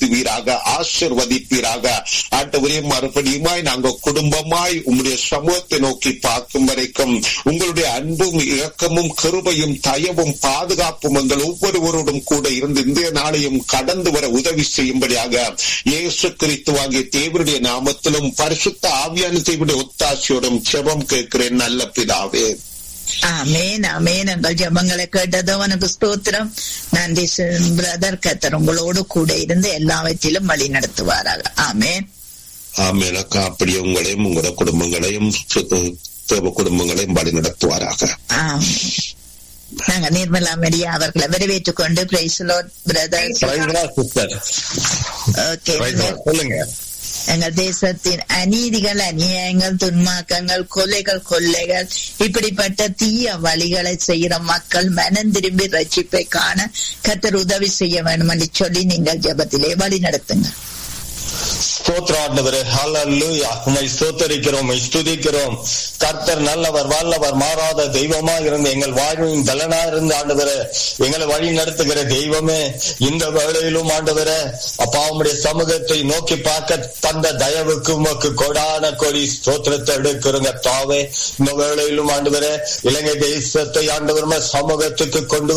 நடத்துவீராக ஆசிர்வதிப்பீராக ஆண்டவரே மறுபடியுமாய் நாங்கள் குடும்பமாய் உம்முடைய சமூகத்தை நோக்கி பார்க்கும் வரைக்கும் உங்களுடைய அன்பும் இரக்கமும் கிருபையும் தயவும் பாதுகாப்பும் எங்கள் ஒவ்வொருவரோடும் கூட இருந்து இந்த நாளையும் கடந்து வர உதவி செய்யும்படியாக இயேசு கிறிஸ்து ஆகிய தேவருடைய நாமத்திலும் பரிசுத்த ஆவியான தேவனுடைய ஒத்தாசையோடும் செபம் கேட்கிறேன் நல்ல பிதாவே ஆமேன் ஆமேன் எங்கள் ஜபங்களை கேட்டதோ உனக்கு ஸ்தோத்திரம் நன்றி பிரதர் கத்தர் உங்களோடு கூட இருந்து எல்லாவற்றிலும் வழி நடத்துவாராக ஆமேன் ஆமேன் அக்கா அப்படியே உங்களையும் உங்களோட குடும்பங்களையும் தேவ குடும்பங்களையும் வழி நடத்துவாராக ஆமென். நாங்க நிர்மலா மெரியா அவர்களை வரவேற்றுக் கொண்டு பிரைஸ் பிரதர் சிஸ்டர் ஓகே சொல்லுங்க எங்கள் தேசத்தின் அநீதிகள் அநியாயங்கள் துன்மாக்கங்கள் கொலைகள் கொள்ளைகள் இப்படிப்பட்ட தீய வழிகளை செய்கிற மக்கள் மனம் திரும்பி ரட்சிப்பை காண கத்தர் உதவி செய்ய வேண்டும் என்று சொல்லி நீங்கள் ஜெபத்திலே வழி நடத்துங்க ஸ்தோத்திர ஆண்டவரே ஹalleluya உம்மை ஸ்தோத்தரிக்கிறோம் உம்மை ஸ்துதிக்கிறோம் கர்த்தர் நல்லவர் வல்லவர் மாறாத தெய்வமா இருந்து எங்கள் வாழ்வின் பலனா இருந்து ஆண்டவரே எங்களை வழி நடத்துகிற தெய்வமே இந்த வேளையிலும் ஆண்டவரே அப்பா உம்முடைய சமூகத்தை நோக்கி பார்க்க தந்த தயவுக்கு உமக்கு கொடான கொடி ஸ்தோத்திரத்தை எடுக்கிறோங்க தாவே இந்த வேளையிலும் ஆண்டவரே இலங்கை தேசத்தை ஆண்டவர் சமூகத்துக்கு கொண்டு